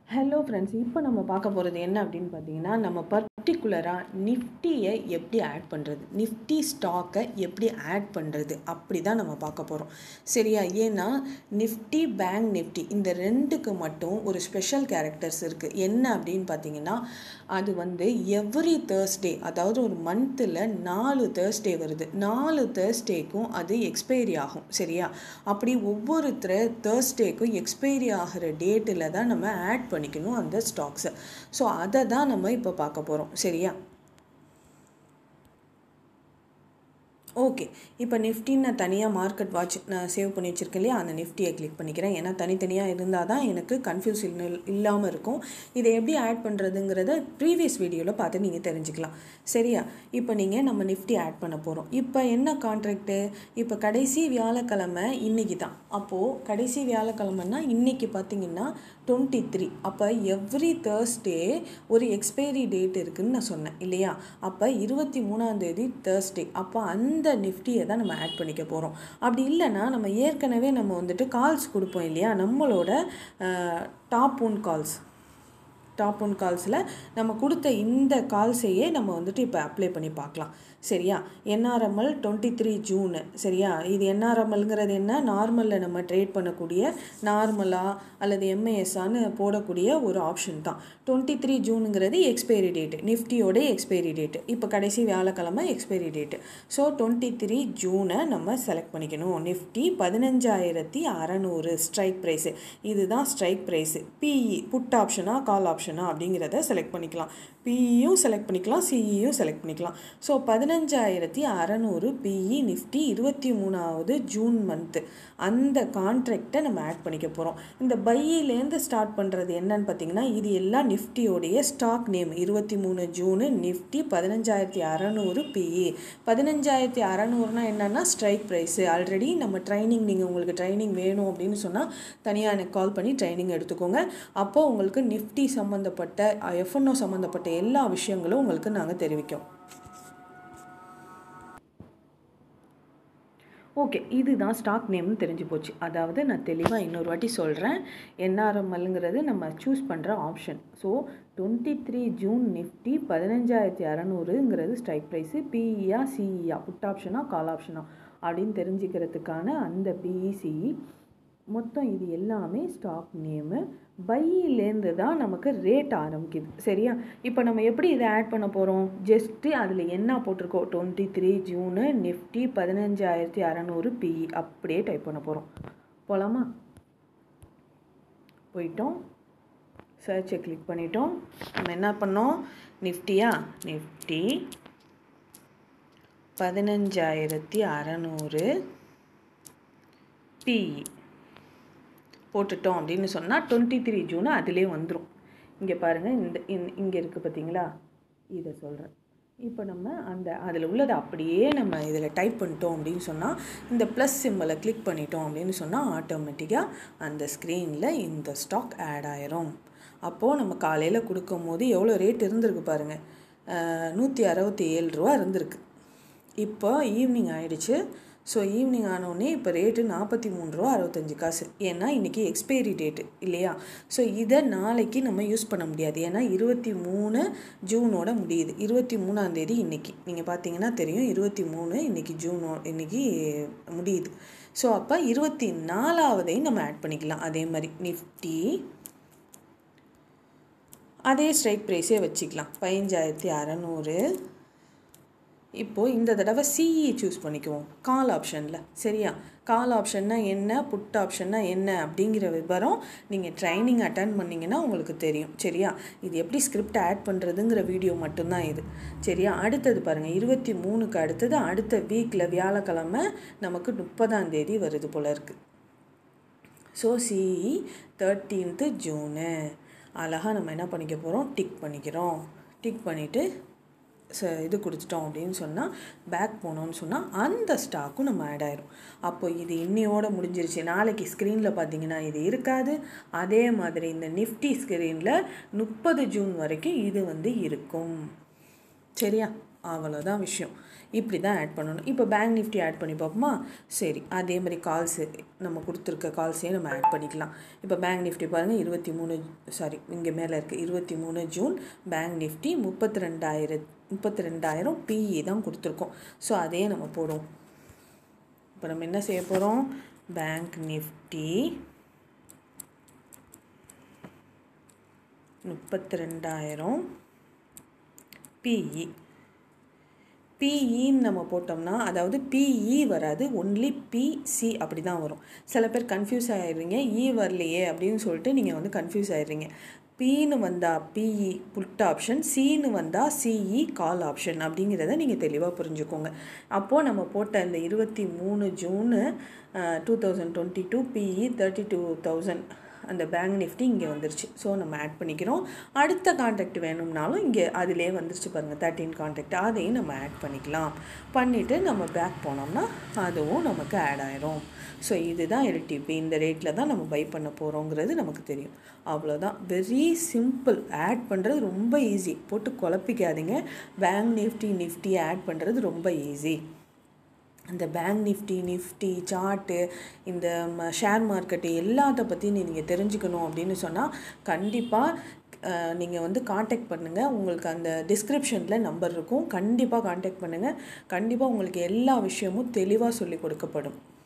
hello friends இப்போ நம்ம பார்க்க போகிறது என்ன அப்படின்னு பார்த்தீங்கன்னா நம்ம பர்டிகுலராக நிஃப்டியை எப்படி ஆட் பண்ணுறது நிஃப்டி ஸ்டாக்கை எப்படி ஆட் பண்ணுறது அப்படி தான் நம்ம பார்க்க போகிறோம் சரியா ஏன்னா நிஃப்டி பேங்க் நிஃப்டி இந்த ரெண்டுக்கு மட்டும் ஒரு ஸ்பெஷல் கேரக்டர்ஸ் இருக்குது என்ன அப்படின்னு பார்த்தீங்கன்னா அது வந்து எவ்ரி தேர்ஸ்டே அதாவது ஒரு மந்த்தில் நாலு தேர்ஸ்டே வருது நாலு தேர்ஸ்டேக்கும் அது எக்ஸ்பைரி ஆகும் சரியா அப்படி ஒவ்வொரு தேர்ஸ்டேக்கும் எக்ஸ்பைரி ஆகிற டேட்டில் தான் நம்ம ஆட் பண்ணிக்கணும் அந்த ஸ்டாக்ஸை ஸோ அதை தான் நம்ம இப்போ பார்க்க போகிறோம் சரியா ஓகே இப்போ நிஃப்டி நான் தனியாக மார்க்கெட் வாட்ச் நான் சேவ் பண்ணி வச்சுருக்கேன் இல்லையா அந்த நிஃப்டியை கிளிக் பண்ணிக்கிறேன் ஏன்னா தனித்தனியாக இருந்தால் தான் எனக்கு கன்ஃபியூஸ் இல்லாமல் இருக்கும் இதை எப்படி ஆட் பண்ணுறதுங்கிறத ப்ரீவியஸ் வீடியோவில் பார்த்து நீங்கள் தெரிஞ்சுக்கலாம் சரியா இப்போ நீங்கள் நம்ம நிஃப்டி ஆட் பண்ண போகிறோம் இப்போ என்ன கான்ட்ராக்டு இப்போ கடைசி வியாழக்கிழமை இன்றைக்கி தான் அப்போது கடைசி வியாழக்கிழமைன்னா இன்றைக்கி பார்த்தீங்கன்னா டுவெண்ட்டி த்ரீ அப்போ எவ்ரி தேர்ஸ்டே ஒரு எக்ஸ்பைரி டேட் இருக்குதுன்னு நான் சொன்னேன் இல்லையா அப்போ இருபத்தி மூணாந்தேதி தேர்ஸ்டே அப்போ அந்த நிஃப்டியை தான் நம்ம ஆட் பண்ணிக்க போகிறோம் அப்படி இல்லைன்னா நம்ம ஏற்கனவே நம்ம வந்துட்டு கால்ஸ் கொடுப்போம் இல்லையா நம்மளோட top one calls top one கால்ஸில் நம்ம கொடுத்த இந்த கால்ஸையே நம்ம வந்துட்டு இப்போ அப்ளை பண்ணி பார்க்கலாம் சரியா என்ஆர்எம்எல் டுவெண்ட்டி த்ரீ ஜூனு சரியா இது என்ஆர்எம்எல்ங்கிறது என்ன நார்மலில் நம்ம ட்ரேட் பண்ணக்கூடிய நார்மலாக அல்லது எம்ஏஎஸ்ஆன்னு போடக்கூடிய ஒரு ஆப்ஷன் தான் டுவெண்ட்டி த்ரீ ஜூனுங்கிறது எக்ஸ்பைரி டேட்டு நிஃப்டியோட எக்ஸ்பைரி டேட்டு இப்போ கடைசி வியாழக்கிழமை expiry date so twenty three ஜூனை நம்ம செலக்ட் பண்ணிக்கணும் நிஃப்டி பதினஞ்சாயிரத்தி அறநூறு ஸ்ட்ரைக் ப்ரைஸு இதுதான் ஸ்ட்ரைக் ப்ரைஸு பிஇ புட் ஆப்ஷனா கால் ஆப்ஷனா அப்படிங்கிறத செலக்ட் பண்ணிக்கலாம் பிஇயும் செலக்ட் பண்ணிக்கலாம் சிஇயும் செலக்ட் பண்ணிக்கலாம் ஸோ பதினஞ்சாயிரத்தி அறநூறு பிஇ நிஃப்டி இருபத்தி மூணாவது ஜூன் மந்த்து அந்த கான்ட்ராக்டை நம்ம ஆட் பண்ணிக்க போகிறோம் இந்த பையிலேருந்து ஸ்டார்ட் பண்ணுறது என்னன்னு பார்த்தீங்கன்னா இது எல்லாம் நிஃப்டியோடைய ஸ்டாக் நேம் இருபத்தி மூணு ஜூனு நிஃப்டி பதினஞ்சாயிரத்தி அறநூறு பிஇ பதினஞ்சாயிரத்தி அறநூறுனா என்னென்னா ஸ்ட்ரைக் ப்ரைஸு ஆல்ரெடி நம்ம ட்ரைனிங் நீங்கள் உங்களுக்கு ட்ரைனிங் வேணும் அப்படின்னு சொன்னால் தனியாக எனக்கு கால் பண்ணி ட்ரைனிங் எடுத்துக்கோங்க அப்போது உங்களுக்கு நிஃப்டி சம்மந்தப்பட்ட எஃப்என்ஓ சம்மந்தப்பட்ட எல்லா விஷயங்களும் உங்களுக்கு நாங்கள் தெரிவிக்கோம் ஓகே இதுதான் ஸ்டாக் நேம்னு தெரிஞ்சு போச்சு அதாவது நான் தெளிவாக இன்னொரு வாட்டி சொல்கிறேன் என்ஆர்எம்எல்ங்கிறது நம்ம சூஸ் பண்ணுற option so twenty three June Nifty பதினஞ்சாயிரத்தி அறநூறுங்கிறது ஸ்ட்ரைக் ப்ரைஸு பிஇயா சிஇயா புட் ஆப்ஷனா கால் ஆப்ஷனா அப்படின்னு தெரிஞ்சுக்கிறதுக்கான அந்த பிஇசிஇ மொத்தம் இது எல்லாமே ஸ்டாக் நேமு பையிலேருந்து தான் நமக்கு ரேட் ஆரம்பிக்குது சரியா இப்போ நம்ம எப்படி இதை ஆட் பண்ண போகிறோம் ஜஸ்ட்டு அதில் என்ன போட்டிருக்கோம் டுவெண்ட்டி த்ரீ ஜூனு நிஃப்டி பதினஞ்சாயிரத்தி அறநூறு பிஇ அப்படியே டைப் பண்ண போகிறோம் போகலாமா போயிட்டோம் சர்ச்சை கிளிக் பண்ணிட்டோம் நம்ம என்ன பண்ணோம் நிஃப்டியா நிஃப்டி பதினஞ்சாயிரத்தி அறநூறு பிஇ போட்டுட்டோம் அப்படின்னு சொன்னால் டுவெண்ட்டி த்ரீ ஜூனு அதிலே வந்துடும் இங்கே பாருங்கள் இந்த இங்கே இருக்குது பார்த்தீங்களா இதை சொல்கிறேன் இப்போ நம்ம அந்த அதில் உள்ளதை அப்படியே நம்ம இதில் டைப் பண்ணிட்டோம் அப்படின்னு சொன்னால் இந்த ப்ளஸ் சிம்பிளை கிளிக் பண்ணிட்டோம் அப்படின்னு சொன்னால் ஆட்டோமேட்டிக்காக அந்த ஸ்க்ரீனில் இந்த ஸ்டாக் ஆட் ஆயிரும் அப்போது நம்ம காலையில் கொடுக்கும் போது எவ்வளோ ரேட் இருந்திருக்கு பாருங்கள் நூற்றி அறுபத்தி ஏழு ரூபா இருந்திருக்கு இப்போ ஈவினிங் ஆயிடுச்சு ஸோ ஈவினிங் ஆனோடனே இப்போ ரேட்டு நாற்பத்தி மூணு ரூபா அறுபத்தஞ்சு காசு ஏன்னா இன்றைக்கி எக்ஸ்பைரி டேட்டு இல்லையா ஸோ இதை நாளைக்கு நம்ம யூஸ் பண்ண முடியாது ஏன்னா இருபத்தி மூணு ஜூனோட முடியுது இருபத்தி மூணாந்தேதி இன்றைக்கி நீங்கள் பார்த்தீங்கன்னா தெரியும் இருபத்தி மூணு இன்றைக்கி ஜூனோ இன்றைக்கி முடியுது ஸோ அப்போ இருபத்தி நாலாவதையும் நம்ம ஆட் பண்ணிக்கலாம் அதே மாதிரி நிஃப்டி அதே ஸ்ட்ரைக் ப்ரைஸே வச்சுக்கலாம் பதினஞ்சாயிரத்தி அறநூறு இப்போது இந்த தடவை சிஇ சூஸ் பண்ணிக்குவோம் கால் ஆப்ஷனில் சரியா கால் ஆப்ஷன்னா என்ன புட் ஆப்ஷன்னா என்ன அப்படிங்கிற விவரம் நீங்கள் ட்ரைனிங் அட்டன் பண்ணிங்கன்னா உங்களுக்கு தெரியும் சரியா இது எப்படி ஸ்கிரிப்ட் ஆட் பண்ணுறதுங்கிற வீடியோ மட்டும்தான் இது சரியா அடுத்தது பாருங்கள் இருபத்தி மூணுக்கு அடுத்தது அடுத்த வீக்கில் வியாழக்கிழமை நமக்கு முப்பதாம் தேதி வருது போல் இருக்குது ஸோ சிஇ தேர்ட்டீன்த்து ஜூனு அழகாக நம்ம என்ன பண்ணிக்க போகிறோம் டிக் பண்ணிக்கிறோம் டிக் பண்ணிவிட்டு ச இது கொடுத்துட்டோம் அப்படின்னு சொன்னால் பேக் போனோம்னு சொன்னால் அந்த ஸ்டாக்கும் நம்ம ஆட் ஆயிரும் அப்போ இது இன்னையோட முடிஞ்சிருச்சு நாளைக்கு ஸ்க்ரீனில் பார்த்தீங்கன்னா இது இருக்காது அதே மாதிரி இந்த நிஃப்டி ஸ்க்ரீனில் முப்பது ஜூன் வரைக்கும் இது வந்து இருக்கும் சரியா அவ்வளோதான் விஷயம் இப்படி தான் ஆட் பண்ணணும் இப்போ பேங்க் நிஃப்டி ஆட் பண்ணி பார்ப்போமா சரி அதே மாதிரி கால்ஸு நம்ம கொடுத்துருக்க கால்ஸையும் நம்ம ஆட் பண்ணிக்கலாம் இப்போ பேங்க் நிஃப்டி பாருங்கள் இருபத்தி மூணு சாரி இங்கே மேலே இருக்குது இருபத்தி மூணு ஜூன் பேங்க் நிஃப்டி முப்பத்தி ரெண்டாயிரம் முப்பத்தி ரெண்டாயிரம் பிஇ தான் கொடுத்துருக்கோம் ஸோ அதையே நம்ம போடுவோம் இப்போ நம்ம என்ன செய்ய போகிறோம் பேங்க் நிஃப்டி முப்பத்தி ரெண்டாயிரம் பிஇ பிஇன்னு நம்ம போட்டோம்னா அதாவது பிஇ வராது ஒன்லி பிசி அப்படி தான் வரும் சில பேர் கன்ஃபியூஸ் ஆயிடுறீங்க இ வரலையே அப்படின்னு சொல்லிட்டு நீங்கள் வந்து கன்ஃபியூஸ் ஆயிடுறீங்க பின்னு வந்தால் பிஇ புட் ஆப்ஷன் சின்னு வந்தால் சிஇ கால் ஆப்ஷன் அப்படிங்கிறத நீங்கள் தெளிவாக புரிஞ்சுக்கோங்க அப்போது நம்ம போட்ட இந்த இருபத்தி மூணு June two thousand twenty two PE thirty two thousand அந்த பேங்க் நிஃப்டி இங்கே வந்துருச்சு ஸோ நம்ம ஆட் பண்ணிக்கிறோம் அடுத்த காண்டாக்ட் வேணும்னாலும் இங்கே அதிலே வந்துருச்சு பாருங்கள் தேர்ட்டின் காண்டாக்ட் அதையும் நம்ம ஆட் பண்ணிக்கலாம் பண்ணிவிட்டு நம்ம பேக் போனோம்னா அதுவும் நமக்கு ஆட் ஆயிரும் ஸோ இதுதான் எல்டிபி இந்த ரேட்டில் தான் நம்ம பை பண்ண போகிறோங்கிறது நமக்கு தெரியும் அவ்வளோதான் வெரி சிம்பிள் ஆட் பண்ணுறது ரொம்ப ஈஸி போட்டு குழப்பிக்காதீங்க பேங்க் நிஃப்டி நிஃப்டி ஆட் பண்ணுறது ரொம்ப ஈஸி அந்த பேங்க் நிஃப்டி நிஃப்டி சார்ட்டு இந்த ஷேர் மார்க்கெட்டு எல்லாத்த பற்றி நீங்கள் தெரிஞ்சுக்கணும் அப்படின்னு சொன்னால் கண்டிப்பாக நீங்கள் வந்து காண்டாக்ட் பண்ணுங்கள் உங்களுக்கு அந்த டிஸ்கிரிப்ஷனில் நம்பர் இருக்கும் கண்டிப்பாக காண்டாக்ட் பண்ணுங்கள் கண்டிப்பாக உங்களுக்கு எல்லா விஷயமும் தெளிவாக சொல்லி கொடுக்கப்படும்